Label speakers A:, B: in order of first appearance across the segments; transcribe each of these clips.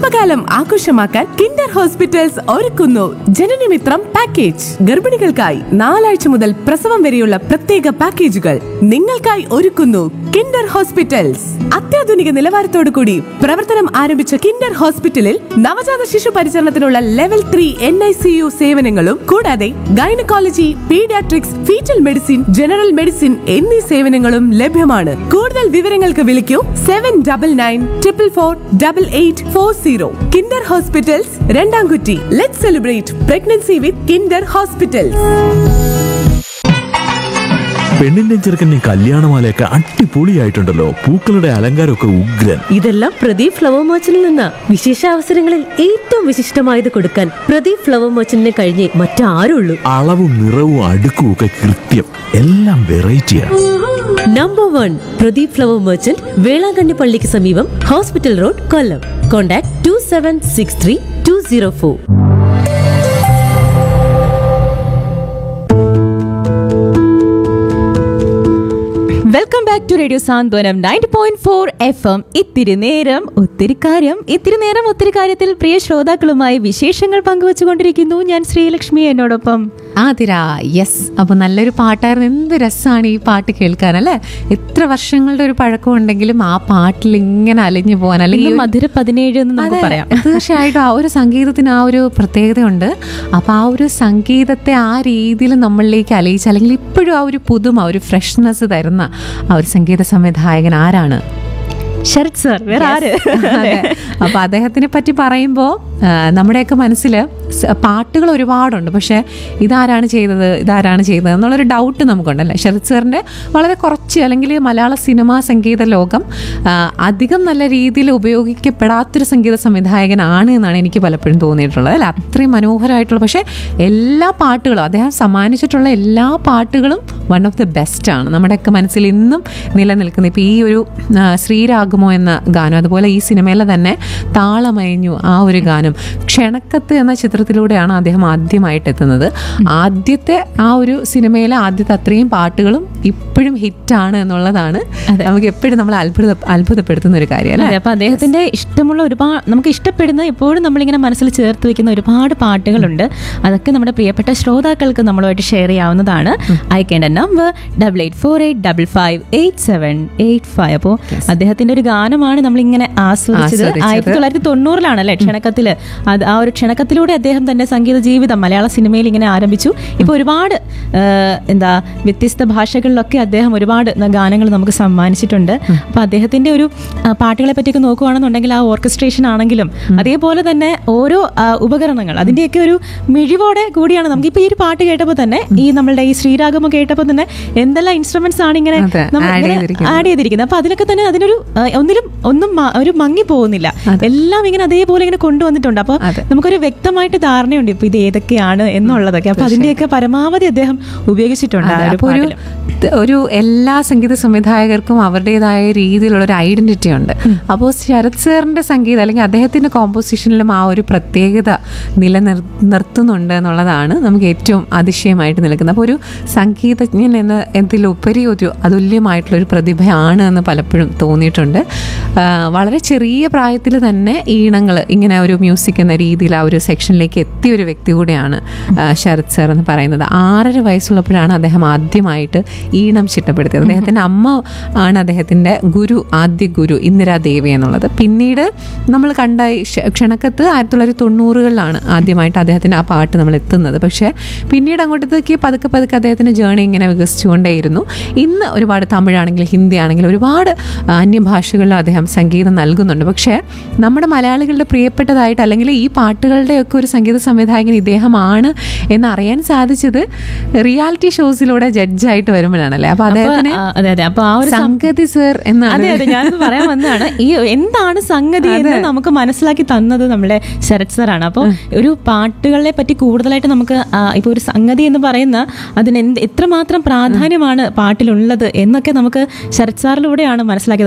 A: ഗർഭകാലം ആഘോഷമാക്കാൻ Kinder hospitals ഒരുക്കുന്നു ജനനമിത്രം പാക്കേജ് ഗർഭിണികൾക്കായി നാലാഴ്ച മുതൽ പ്രസവം വരെയുള്ള പ്രത്യേക പാക്കേജുകൾ നിങ്ങൾക്കായി ഒരുക്കുന്നു കിൻഡർ ഹോസ്പിറ്റൽസ് അത്യാധുനിക നിലവാരത്തോടു കൂടി പ്രവർത്തനം ആരംഭിച്ച കിൻഡർ ഹോസ്പിറ്റലിൽ നവജാത ശിശു പരിചരണത്തിനുള്ള level three N I C U സേവനങ്ങളും കൂടാതെ gynaecology paediatrics foetal medicine general medicine എന്നീ സേവനങ്ങളും ലഭ്യമാണ് കൂടുതൽ വിവരങ്ങൾക്ക് വിളിക്കൂ seven double nine triple four double eight four zero Kinder hospitals രണ്ടാംകുറ്റി let celebrate pregnancy with Kinder hospitals
B: പെണ്ണിന്റെ ചെറുക്കന്റെ കല്യാണമാലയൊക്കെ അടിപൊളിയായിട്ടുണ്ടല്ലോ പൂക്കളുടെ അലങ്കാരമൊക്കെ ഉഗ്രൻ
C: ഇതെല്ലാം പ്രദീപ് ഫ്ലവർ മർച്ചന്റിൽ നിന്ന വിശേഷ അവസരങ്ങളിൽ ഏറ്റവും വിശിഷ്ടമായത് കൊടുക്കാൻ പ്രദീപ് ഫ്ലവർ മർച്ചന്റിനെ കഴിഞ്ഞേ മറ്റാരുള്ളൂ
B: അളവും നിറവും അടുക്കും ഒക്കെ കൃത്യം എല്ലാം വെറൈറ്റിയാണ്
C: number one Pradeep flower merchant Velankanni പള്ളിക്ക് സമീപം hospital road Kollam contact two seven six three two zero four
D: welcome back to radio Santhwanam ninety point four F M ഇത്തിരി നേരം ഒത്തിരി കാര്യം ഇത്തിരി നേരം ഒത്തിരി കാര്യത്തിൽ പ്രിയ ശ്രോതാക്കളുമായി വിശേഷങ്ങൾ പങ്കുവച്ചുകൊണ്ടിരിക്കുന്നു ഞാൻ ശ്രീലക്ഷ്മി എന്നോടൊപ്പം
E: ആതിര യെസ് അപ്പോൾ നല്ലൊരു പാട്ടായിരുന്നു എന്ത് രസമാണ് ഈ പാട്ട് കേൾക്കാൻ അല്ലേ എത്ര വർഷങ്ങളുടെ ഒരു പഴക്കം ഉണ്ടെങ്കിലും ആ പാട്ടിൽ ഇങ്ങനെ അലിഞ്ഞു പോകാൻ അല്ലെങ്കിൽ
D: ഇന്ന്
E: ഈ ഒരു-
D: മധുര പതിനേഴ് എന്ന് നമുക്ക്
E: അതെ,
D: പറയാം
E: തീർച്ചയായിട്ടും ആ ഒരു സംഗീതത്തിന് ആ ഒരു പ്രത്യേകതയുണ്ട് അപ്പോൾ ആ ഒരു സംഗീതത്തെ ആ രീതിയിൽ നമ്മളിലേക്ക് അലയിച്ച് അല്ലെങ്കിൽ ഇപ്പോഴും ആ ഒരു പുതുമ ഒരു ഫ്രഷ്നെസ് തരുന്ന ആ ഒരു സംഗീത സംവിധായകൻ ആരാണ്
D: ശരത് സർ വേറെ ആര്
E: അതെ. അപ്പൊ അദ്ദേഹത്തിനെ പറ്റി പറയുമ്പോൾ നമ്മുടെയൊക്കെ മനസ്സിൽ പാട്ടുകൾ ഒരുപാടുണ്ട് പക്ഷേ ഇതാരാണ് ചെയ്തത് ഇതാരാണ് ചെയ്തത് എന്നുള്ളൊരു ഡൗട്ട് നമുക്കുണ്ടല്ലേ ശരത് സാറിൻ്റെ വളരെ കുറച്ച് അല്ലെങ്കിൽ മലയാള സിനിമാ സംഗീത ലോകം ആ, അധികം നല്ല രീതിയിൽ ഉപയോഗിക്കപ്പെടാത്തൊരു സംഗീത സംവിധായകനാണ് എന്നാണ് എനിക്ക് പലപ്പോഴും തോന്നിയിട്ടുള്ളത് അല്ല അത്രയും മനോഹരമായിട്ടുള്ള പക്ഷേ എല്ലാ പാട്ടുകളും അദ്ദേഹം സമ്മാനിച്ചിട്ടുള്ള എല്ലാ പാട്ടുകളും വൺ ഓഫ് ദി ബെസ്റ്റ് ആണ് നമ്മുടെയൊക്കെ മനസ്സിൽ ഇന്നും നിലനിൽക്കുന്ന ഇപ്പോൾ ഈ ഒരു ആ, ശ്രീരാഗമോ എന്ന ഗാനം അതുപോലെ ഈ സിനിമയിലെ തന്നെ താളമയഞ്ഞു ആ ഒരു ഗാനം ക്ഷണക്കത്ത് എന്ന ചിത്രത്തിലൂടെയാണ് അദ്ദേഹം ആദ്യമായിട്ട് എത്തുന്നത് ആദ്യത്തെ ആ ഒരു സിനിമയിലെ ആദ്യത്തെ അത്രയും പാട്ടുകളും ഇപ്പോഴും ഹിറ്റാണ് എന്നുള്ളതാണ് നമുക്ക് എപ്പോഴും നമ്മൾ അത്ഭുത അത്ഭുതപ്പെടുത്തുന്ന ഒരു കാര്യം അല്ലേ
D: അതെ അപ്പൊ അദ്ദേഹത്തിന്റെ ഇഷ്ടമുള്ള ഒരുപാട് നമുക്ക് ഇഷ്ടപ്പെടുന്ന എപ്പോഴും നമ്മളിങ്ങനെ മനസ്സിൽ ചേർത്ത് വെക്കുന്ന ഒരുപാട് പാട്ടുകളുണ്ട് അതൊക്കെ നമ്മുടെ പ്രിയപ്പെട്ട ശ്രോതാക്കൾക്ക് നമ്മളുമായിട്ട് ഷെയർ ചെയ്യാവുന്നതാണ് അയക്കേണ്ട number double eight four eight double five eight seven eight five അപ്പോൾ അദ്ദേഹത്തിന്റെ ഒരു ഗാനമാണ് നമ്മളിങ്ങനെ ആസ്വദിച്ചത്
E: ആസ്വദിച്ചത്.
D: ആയിരത്തി തൊള്ളായിരത്തി തൊണ്ണൂറിലാണല്ലേ ക്ഷണക്കത്തില് അത് ആ ഒരു ക്ഷണക്കത്തിലൂടെ അദ്ദേഹം തന്റെ സംഗീത ജീവിതം മലയാള സിനിമയിൽ ഇങ്ങനെ ആരംഭിച്ചു ഇപ്പൊ ഒരുപാട് ആ, എന്താ വ്യത്യസ്ത ഭാഷകളിലൊക്കെ അദ്ദേഹം ഒരുപാട് ഗാനങ്ങൾ നമുക്ക് സമ്മാനിച്ചിട്ടുണ്ട് അപ്പൊ അദ്ദേഹത്തിന്റെ ഒരു ആ, പാട്ടുകളെ പറ്റിയൊക്കെ നോക്കുകയാണെന്നുണ്ടെങ്കിൽ ആ ഓർക്കസ്ട്രേഷൻ ആണെങ്കിലും അതേപോലെ തന്നെ ഓരോ ആ, ഉപകരണങ്ങൾ അതിന്റെയൊക്കെ ഒരു മിഴിവോടെ കൂടിയാണ് നമുക്ക് ഇപ്പൊ ഈ ഒരു പാട്ട് കേട്ടപ്പോൾ തന്നെ ഈ നമ്മളുടെ ഈ ശ്രീരാഗമോ കേട്ടപ്പോൾ തന്നെ എന്തെല്ലാം ഇൻസ്ട്രുമെന്റ്സ് ആണ് ഇങ്ങനെ
E: അതെ,
D: നമ്മൾ
E: add
D: ഇങ്ങനെ
E: ചെയ്തിരിക്കുന്നത്.
D: ആഡ് ചെയ്തിരിക്കുന്നത് അപ്പൊ അതിലൊക്കെ തന്നെ അതിനൊരു ആ, ഒന്നിലും ഒന്നും മ- ഒരു മങ്ങി പോകുന്നില്ല എല്ലാം ഇങ്ങനെ അതേപോലെ ഇങ്ങനെ കൊണ്ടുവന്നിട്ടുണ്ട് അപ്പൊ
E: അതെ.
D: നമുക്കൊരു വ്യക്തമായിട്ട് ധാരണയുണ്ട് ഇപ്പൊ ഇത് ഏതൊക്കെയാണ് എന്നുള്ളതൊക്കെ അപ്പൊ അതിന്റെയൊക്കെ പരമാവധി അദ്ദേഹം ഉപയോഗിച്ചിട്ടുണ്ട് ആ
E: അതെ,
D: ഒരു
E: അപ്പൊ ഒരു
D: പാട്ടില്.
E: ത- ഒരു എല്ലാ സംഗീത സംവിധായകർക്കും അവരുടേതായ രീതിയിലുള്ള ഒരു ഐഡന്റിറ്റി ഉണ്ട് അപ്പോൾ ശരത് സാറിന്റെ സംഗീതം അല്ലെങ്കിൽ അദ്ദേഹത്തിന്റെ കോമ്പോസിഷനിലും ആ ഒരു പ്രത്യേകത നിലനിർ നിർത്തുന്നുണ്ട് എന്നുള്ളതാണ് നമുക്ക് ഏറ്റവും അതിശയമായിട്ട് നിൽക്കുന്നത് അപ്പോൾ ഒരു സംഗീതജ്ഞൻ എന്ന എന്നതിലുപരി ഒരു അതുല്യമായിട്ടുള്ള ഒരു പ്രതിഭയാണ് എന്ന് പലപ്പോഴും തോന്നിയിട്ടുണ്ട് ആ, വളരെ ചെറിയ പ്രായത്തിൽ തന്നെ ഈണങ്ങൾ ഇങ്ങനെ ഒരു മ്യൂസിക് എന്ന രീതിയിൽ ആ ഒരു സെക്ഷനിലേക്ക് എത്തിയ ഒരു വ്യക്തി കൂടെയാണ് ആ, ശരത് സാർ എന്ന് പറയുന്നത് ആറര വയസ്സുള്ളപ്പോഴാണ് അദ്ദേഹം ആദ്യമായിട്ട് ഈണം ചിട്ടപ്പെടുത്തിയത് അദ്ദേഹത്തിൻ്റെ അമ്മ ആണ് അദ്ദേഹത്തിൻ്റെ ഗുരു ആദ്യ ഗുരു ഇന്ദിരാദേവി എന്നുള്ളത് പിന്നീട് നമ്മൾ കണ്ട ഈ ക്ഷ- ക്ഷണക്കത്ത് ആയിരത്തി തൊള്ളായിരത്തി തൊണ്ണൂറുകളിലാണ് ആദ്യമായിട്ട് അദ്ദേഹത്തിൻ്റെ ആ പാട്ട് നമ്മൾ എത്തുന്നത് പക്ഷേ പിന്നീട് അങ്ങോട്ടത്തേക്ക് പതുക്കെ പതുക്കെ അദ്ദേഹത്തിൻ്റെ ജേണി ഇങ്ങനെ വികസിച്ചുകൊണ്ടേയിരുന്നു ഇന്ന് ഒരുപാട് തമിഴാണെങ്കിലും ഹിന്ദി ആണെങ്കിലും ഒരുപാട് ആ, അന്യഭാഷകളിലും അദ്ദേഹം സംഗീതം നൽകുന്നുണ്ട് പക്ഷേ നമ്മുടെ മലയാളികളുടെ പ്രിയപ്പെട്ടതായിട്ട് അല്ലെങ്കിൽ ഈ പാട്ടുകളുടെയൊക്കെ ഒരു സംഗീത സംവിധായകൻ ഇദ്ദേഹമാണ് എന്നറിയാൻ സാധിച്ചത് റിയാലിറ്റി ഷോസിലൂടെ ജഡ്ജായിട്ട് വരുമ്പോഴാണല്ലേ അപ്പൊ
D: അപ്പൊ,
E: അദ്ദേഹത്തിന്
D: ആ, അതെ അതെ അപ്പൊ ആ ഒരു സം-
E: സംഗതി സർ എന്നാണ്
D: അതെ അതെ ഞാനത് പറയാൻ വന്നതാണ് ഈ എന്താണ് സംഗതി എന്ന് നമുക്ക് മനസ്സിലാക്കി തന്നത് നമ്മുടെ ശരത് സാറാണ് അപ്പോൾ ഒരു പാട്ടുകളെ പറ്റി കൂടുതലായിട്ട് നമുക്ക് ആ, ഇപ്പൊ ഒരു സംഗതി എന്ന് പറയുന്ന അതിന് എന്ത് എത്രമാത്രം പ്രാധാന്യമാണ് പാട്ടിലുള്ളത് എന്നൊക്കെ നമുക്ക് ശരത് സാറിലൂടെയാണ് മനസ്സിലാക്കി തന്നത് ഒരു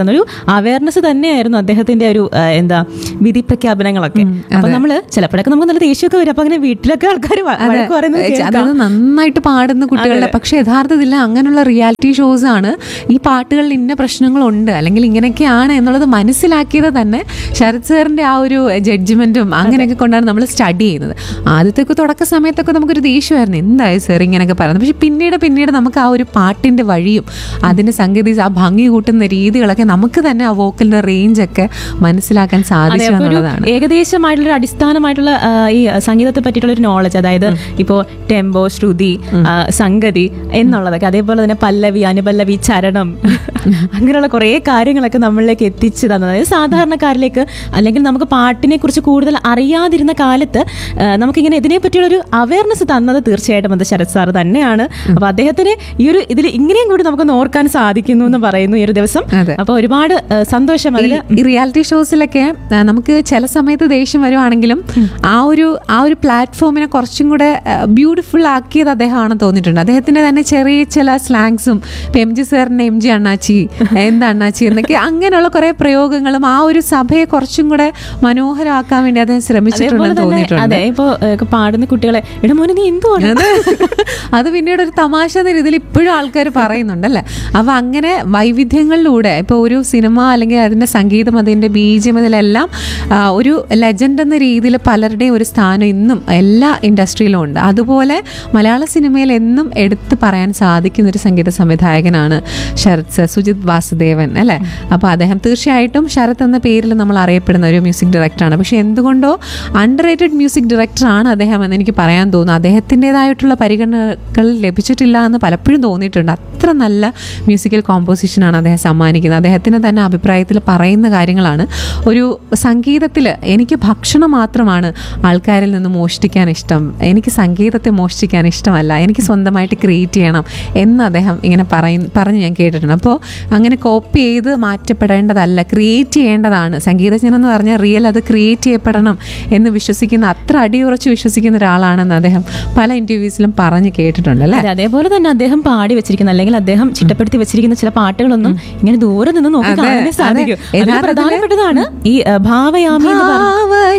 D: അവയർനെസ് തന്നെയായിരുന്നു അദ്ദേഹത്തിന്റെ ഒരു ആ, എന്താ വിധി പ്രഖ്യാപനങ്ങളൊക്കെ അപ്പൊ നമ്മള് ചിലപ്പോഴൊക്കെ നമുക്ക് നല്ല ദേഷ്യമൊക്കെ വരും അപ്പൊ അങ്ങനെ വീട്ടിലൊക്കെ ആൾക്കാർ വഴക്ക് പറയുന്നത്
E: ഏ,
D: കേൾക്കാം.
E: അതായത് നന്നായിട്ട് പാടുന്ന കുട്ടികളുടെ പക്ഷെ യഥാർത്ഥത്തിൽ അങ്ങനെയുള്ള റിയാലിറ്റി ഷോസ് ആണ് ഈ പാട്ടുകളിൽ ഇന്ന പ്രശ്നങ്ങളുണ്ട് അല്ലെങ്കിൽ ഇങ്ങനെയൊക്കെയാണ് എന്നുള്ളത് മനസ്സിലാക്കിയത് തന്നെ ശരത് സാറിന്റെ ആ ഒരു ജഡ്ജ്മെന്റും അങ്ങനെയൊക്കെ കൊണ്ടാണ് നമ്മൾ സ്റ്റഡി ചെയ്യുന്നത് ആദ്യത്തെയൊക്കെ തുടക്ക സമയത്തൊക്കെ നമുക്കൊരു ദേഷ്യമായിരുന്നു എന്തായി സാർ ഇങ്ങനെയൊക്കെ പറയുന്നത് പക്ഷെ പിന്നീട് പിന്നീട് നമുക്ക് ആ ഒരു പാട്ടിന്റെ വഴിയും അതിന്റെ സംഗീത ആ ഭംഗി കൂട്ടുന്ന രീതികളൊക്കെ നമുക്ക് തന്നെ ആ വോക്കലിന്റെ റേഞ്ച് ഒക്കെ മനസ്സിലാക്കാൻ
D: അതെ,
E: സാധിച്ചു
D: അപ്പൊ ഒരു
E: എന്നുള്ളതാണ്
D: ഏകദേശമായിട്ടുള്ള ഒരു അടിസ്ഥാനമായിട്ടുള്ള ആ, ഈ സംഗീതത്തെ പറ്റിയിട്ടുള്ള ഒരു നോളജ് അതായത് ഇപ്പോ ടെമ്പോ ശ്രുതി ആ, സംഗതി എന്നുള്ളതൊക്കെ അതേപോലെ തന്നെ പല്ലവി അനുപല്ലവി ചരണം അങ്ങനെയുള്ള കുറേ കാര്യങ്ങളൊക്കെ നമ്മളിലേക്ക് എത്തിച്ചു തന്നത് അതായത് സാധാരണക്കാരിലേക്ക് അല്ലെങ്കിൽ നമുക്ക് പാട്ടിനെ കുറിച്ച് കൂടുതൽ അറിയാതിരുന്ന കാലത്ത് ആ, നമുക്കിങ്ങനെ ഇതിനെ പറ്റിയുള്ള ഒരു അവയർനെസ് തന്നത് തീർച്ചയായിട്ടും അത് ശരത് സാർ തന്നെയാണ് അപ്പൊ അദ്ദേഹത്തിന് ഈ ഒരു ഇതിൽ ഇങ്ങനെയും കൂടി നമുക്ക് ഓർക്കാൻ സാധിക്കുന്നു എന്ന് പറയുന്നു ഈ ഒരു ദിവസം
E: അതെ.
D: അപ്പൊ ഒരുപാട് ആ, സന്തോഷം അതിൽ
E: ഈ റിയാലിറ്റി ഷോസിലൊക്കെ ആ, നമുക്ക് ചില സമയത്ത് ദേഷ്യം വരുവാണെങ്കിലും ആ ഒരു ആ ഒരു പ്ലാറ്റ്ഫോമിനെ കുറച്ചും കൂടെ ബ്യൂട്ടിഫുൾ ആക്കിയത് അദ്ദേഹമാണെന്ന് തോന്നിയിട്ടുണ്ട് അദ്ദേഹത്തിന്റെ തന്നെ ചെറിയ ചില സ്ലാങ്സും ഇപ്പൊ എം ജി സാറിന്റെ എം ജി അണ്ണാച്ചി എന്താ അണ്ണാച്ചി എന്നൊക്കെ അങ്ങനെയുള്ള കുറെ പ്രയോഗങ്ങളും ആ ഒരു സഭയെ കുറച്ചും കൂടെ മനോഹരമാക്കാൻ വേണ്ടി അദ്ദേഹം
D: അതേപോലെ
E: ശ്രമിച്ചിട്ടുണ്ടെന്ന്
D: തന്നെ
E: തോന്നിയിട്ടുണ്ട്
D: അതെ ഇപ്പൊ ഏഹ്, പാടുന്ന കുട്ടികളെ എടാ മോനെ നീ എന്തുവാണ്
E: അത് അത് പിന്നീട് ഒരു തമാശ എന്ന രീതിയിൽ ഇപ്പോഴും ആൾക്കാർ പറയുന്നുണ്ടല്ലേ അപ്പൊ അങ്ങനെ വൈവിധ്യങ്ങളിലൂടെ ഇപ്പൊ ഒരു സിനിമ അല്ലെങ്കിൽ അതിന്റെ സംഗീതം അതിന്റെ ബീജം ഇതിലെല്ലാം ആ, ഒരു ലെജൻഡ് എന്ന രീതിയിൽ പലരുടെയും ഒരു സ്ഥാനം ഇന്നും എല്ലാ ഇൻഡസ്ട്രിയിലും ഉണ്ട് അതുപോലെ മലയാള സിനിമയിൽ എന്നും എടുത്തു പറയാൻ സാധിക്കുന്ന ഒരു സംഗീത സംവിധായകനാണ് ശരത് സർ, സുജിത് വാസുദേവൻ അല്ലേ അപ്പൊ അദ്ദേഹം തീർച്ചയായിട്ടും ശരത് എന്ന പേരിൽ നമ്മൾ അറിയപ്പെടുന്ന ഒരു മ്യൂസിക് ഡയറക്ടറാണ് പക്ഷെ എന്തുകൊണ്ടോ അണ്ടർ റേറ്റഡ് മ്യൂസിക് ഡയറക്ടറാണ് അദ്ദേഹം എന്ന് എനിക്ക് പറയാൻ തോന്നുന്നു അദ്ദേഹത്തിൻ്റെതായിട്ടുള്ള പരിഗണനകൾ ലഭിച്ചിട്ടില്ല എന്ന് പലപ്പോഴും തോന്നിയിട്ടുണ്ട് അത്ര നല്ല മ്യൂസിക്കൽ കോമ്പോസിഷനാണ് അദ്ദേഹം സമ്മാനിക്കുന്നത് അദ്ദേഹത്തിന് തന്നെ അഭിപ്രായത്തിൽ പറയുന്ന കാര്യങ്ങളാണ് ഒരു സംഗീതത്തിൽ എനിക്ക് ഭക്ഷണം മാത്രമാണ് ആൾക്കാരിൽ നിന്ന് മോഷ്ടിക്കാൻ ഇഷ്ടം എനിക്ക് സംഗീതത്തെ മോഷ്ടിക്കാൻ ഇഷ്ടമല്ല എനിക്ക് സ്വന്തമായിട്ട് ക്രിയേറ്റ് ചെയ്യണം എന്ന് അദ്ദേഹം ഇങ്ങനെ പറയ പറഞ്ഞ് ഞാൻ കേട്ടിട്ടുണ്ട് അപ്പോൾ അങ്ങനെ കോപ്പി ചെയ്ത് മാറ്റപ്പെടേണ്ടതല്ല ക്രിയേറ്റ് ചെയ്യേണ്ടതാണ് സംഗീതജ്ഞൻ എന്ന് പറഞ്ഞാൽ റിയൽ അത് ക്രിയേറ്റ് ചെയ്യപ്പെടണം എന്ന് വിശ്വസിക്കുന്ന അത്ര അടിയുറച്ച് വിശ്വസിക്കുന്ന ഒരാളാണെന്ന് അദ്ദേഹം പല ഇന്റർവ്യൂസിലും പറഞ്ഞ് കേട്ടിട്ടുണ്ട് അല്ലേ
D: അതെ അതേപോലെ തന്നെ അദ്ദേഹം പാടി വെച്ചിരിക്കുന്ന അല്ലെങ്കിൽ അദ്ദേഹം ചിട്ടപ്പെടുത്തി വെച്ചിരിക്കുന്ന ചില പാട്ടുകളൊന്നും ഇങ്ങനെ ദൂരെ നിന്ന് നോക്കി
E: അതെ,
D: കാണാനേ സാധിക്കും
E: അതെ.
D: അതിൽ
E: യഥാർത്ഥത്തില്
D: പ്രധാനപ്പെട്ടതാണ് ഈ ഏഹ്, ഭാവയാമി എന്ന് പറഞ്ഞ-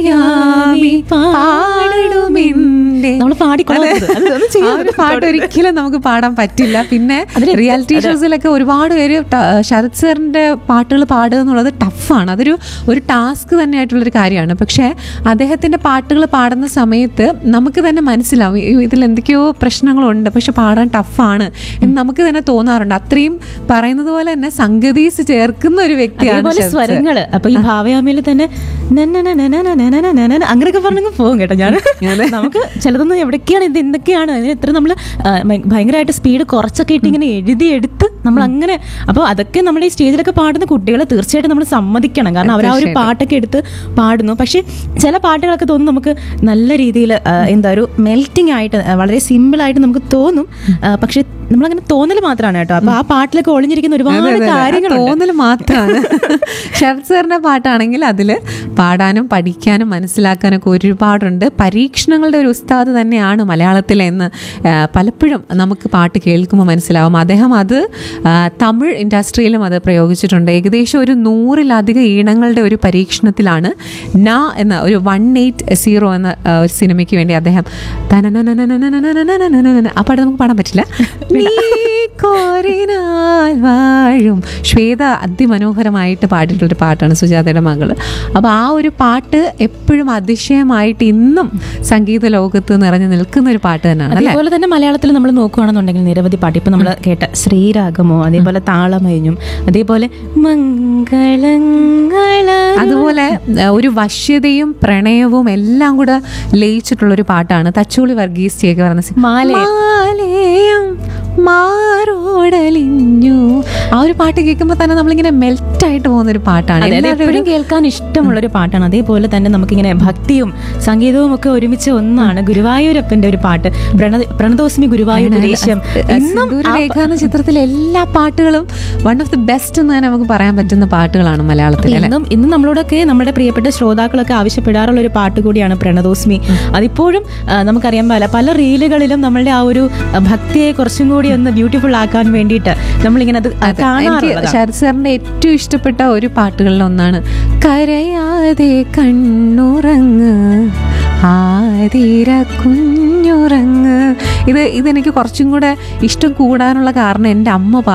E: ഭാവയാമി പാടുമെന്റെ
D: നമ്മൾ പാടിക്കൊള്ളാത്തത് അത് അത്
E: ആ
D: ചെയ്യാൻ
E: ഒരു പാട്ട് ഒരിക്കലും നമുക്ക് പാടാൻ പറ്റില്ല പിന്നെ
D: അതിന്
E: റിയാലിറ്റി ഷോസിലൊക്കെ ഒരുപാട് പേര് ട- ശരത് സാറിന്റെ പാട്ടുകൾ പാടുക എന്നുള്ളത് ടഫാണ് അതൊരു ഒരു ടാസ്ക് തന്നെയായിട്ടുള്ളൊരു കാര്യമാണ് പക്ഷേ അദ്ദേഹത്തിന്റെ പാട്ടുകൾ പാടുന്ന സമയത്ത് നമുക്ക് തന്നെ മനസ്സിലാവും "അയ്യോ, ഇതിൽ എന്തൊക്കെയോ പ്രശ്നങ്ങളുണ്ട് പക്ഷെ പാടാൻ ടഫാണ് എന്ന് നമുക്ക് തന്നെ തോന്നാറുണ്ട് അത്രയും പറയുന്നത് പോലെ തന്നെ സംഗതീസ് ചേർക്കുന്ന ഒരു വ്യക്തിയാണ്
D: അതേപോലെ
E: ശരത് സാർ.
D: സ്വരങ്ങള് അപ്പൊ ഈ ഭാവയാമിയിൽ തന്നെ നനന നനന നനന നനന അങ്ങനെയൊക്കെ പറഞ്ഞങ്ങ് പോകും കേട്ടോ ഞാൻ നമുക്ക് ചിലതൊന്നും എവിടേക്കാണ് ഇത് എന്തൊക്കെയാണ് അതിന് എത്ര നമ്മൾ ഭയങ്കരമായിട്ട് സ്പീഡ് കുറച്ചൊക്കെ ഇട്ട് ഇങ്ങനെ എഴുതിയെടുത്ത് നമ്മൾ അങ്ങനെ അപ്പോൾ അതൊക്കെ നമ്മുടെ ഈ സ്റ്റേജിലൊക്കെ പാടുന്ന കുട്ടികളെ തീർച്ചയായിട്ടും നമ്മൾ സമ്മതിക്കണം കാരണം അവർ ആ ഒരു പാട്ടൊക്കെ എടുത്ത് പാടുന്നു പക്ഷേ ചില പാട്ടുകളൊക്കെ തോന്നും നമുക്ക് നല്ല രീതിയിൽ എന്താ ഒരു മെൽറ്റിംഗ് ആയിട്ട് ആ, വളരെ സിമ്പിൾ ആയിട്ട് നമുക്ക് തോന്നും ആ, പക്ഷെ നമ്മളങ്ങനെ തോന്നൽ മാത്രമാണ് കേട്ടോ അപ്പൊ ആ പാട്ടിലൊക്കെ ഒളിഞ്ഞിരിക്കുന്ന
E: അതെ,
D: ഒരുപാട്
E: അതെ, അതെ. ആ
D: കാര്യങ്ങളുണ്ട്
E: തോന്നൽ മാത്രമാണ് ശരത് സാറിന്റെ പാട്ടാണെങ്കിൽ അതിൽ പാടാനും പഠിക്കാനും മനസ്സിലാക്കാനൊക്കെ ഒരുപാടുണ്ട് പരീക്ഷണങ്ങളുടെ ഒരു ഉസ്താദ് തന്നെയാണ് മലയാളത്തിൽ എന്ന് ആ, പലപ്പോഴും നമുക്ക് പാട്ട് കേൾക്കുമ്പോൾ മനസ്സിലാവും അദ്ദേഹം അത് ആ, തമിഴ് ഇൻഡസ്ട്രിയിലും അത് പ്രയോഗിച്ചിട്ടുണ്ട് ഏകദേശം ഒരു നൂറിലധികം ഈണങ്ങളുടെ ഒരു പരീക്ഷണത്തിലാണ് ന എന്ന ഒരു വൺ എയ്റ്റ് സീറോ എന്ന ആ, ഒരു സിനിമയ്ക്ക് വേണ്ടി അദ്ദേഹം തനനനനനനനനനനനനനന. ആ പാട്ട് നമുക്ക് പാടാൻ പറ്റില്ല നീ കോരിനാൽ വാഴും ശ്വേത അതിമനോഹരമായിട്ട് പാടിയിട്ടുള്ളൊരു പാട്ടാണ് സുജാതയുടെ മകള് അപ്പോൾ ആ ഒരു പാട്ട് എപ്പോഴും അതിശയമായിട്ട് ഇന്നും സംഗീത ലോകത്ത് നിറഞ്ഞു നിൽക്കുന്ന ഒരു പാട്ട് തന്നെയാണ് അല്ലേ
D: അതേപോലെ തന്നെ മലയാളത്തിൽ നമ്മൾ നോക്കുകയാണെന്നുണ്ടെങ്കിൽ നിരവധി പാട്ട് ഇപ്പൊ നമ്മൾ കേട്ട ശ്രീരാഗമോ അതേപോലെ താളമയഞ്ഞും അതേപോലെ മംഗളങ്ങള
E: അതുപോലെ ആ, ഒരു വശ്യതയും പ്രണയവും എല്ലാം കൂടെ ലയിച്ചിട്ടുള്ള ഒരു പാട്ടാണ് തച്ചോളി വർഗീസ് ചേക്ക് പറഞ്ഞ സി-
D: മാലയം.
E: മാലയം മാറോടലിഞ്ഞു ആ ഒരു പാട്ട് കേൾക്കുമ്പോൾ തന്നെ നമ്മളിങ്ങനെ മെൽറ്റ് ആയിട്ട് പോകുന്ന ഒരു പാട്ടാണ്
D: അതെ, അത്
E: എല്ലാവരും
D: എപ്പോഴും കേൾക്കാൻ ഇഷ്ടമുള്ള ഒരു പാട്ടാണ് അതേപോലെ തന്നെ നമുക്കിങ്ങനെ ഭക്തിയും സംഗീതവും ഒക്കെ ഒരുമിച്ച് ഒന്നാണ് ഗുരുവായൂരപ്പന്റെ ഒരു പാട്ട് പ്രണ പ്രണതോസ്മി ഗുരുവായൂർ ദേശം ഇന്നും ആ
E: സിന്ദൂരരേഖ എന്ന ചിത്രത്തിലെ എല്ലാ പാട്ടുകളും വൺ ഓഫ് ദി ബെസ്റ്റ് എന്ന് തന്നെ നമുക്ക് പറയാൻ പറ്റുന്ന പാട്ടുകളാണ് മലയാളത്തിൽ അല്ലേ
D: ഇന്നും ഇന്നും നമ്മളോടൊക്കെ നമ്മുടെ പ്രിയപ്പെട്ട ശ്രോതാക്കളൊക്കെ ആവശ്യപ്പെടാറുള്ള ഒരു പാട്ട് കൂടിയാണ് പ്രണതോസ്മി അതിപ്പോഴും ആ, നമുക്കറിയാൻ പല പല റീലുകളിലും നമ്മളുടെ ആ ഒരു ആ, ഭക്തിയെ കുറച്ചും കൂടി കൂടി ഒന്ന് ബ്യൂട്ടിഫുൾ ആക്കാൻ വേണ്ടിയിട്ട് നമ്മളിങ്ങനെ അത്
E: അതെ. എനിക്ക്
D: കാണാറുള്ളതാണ്
E: ശരത് സാറിന്റെ ഏറ്റവും ഇഷ്ടപ്പെട്ട ഒരു പാട്ടുകളിൽ ഒന്നാണ് കരയാതെ കണ്ണുറങ്ങ് ആതിര കുഞ്ഞുറങ്ങ് ഇത് ഇതെനിക്ക് കുറച്ചും കൂടെ ഇഷ്ടം കൂടാനുള്ള കാരണം എൻ്റെ അമ്മ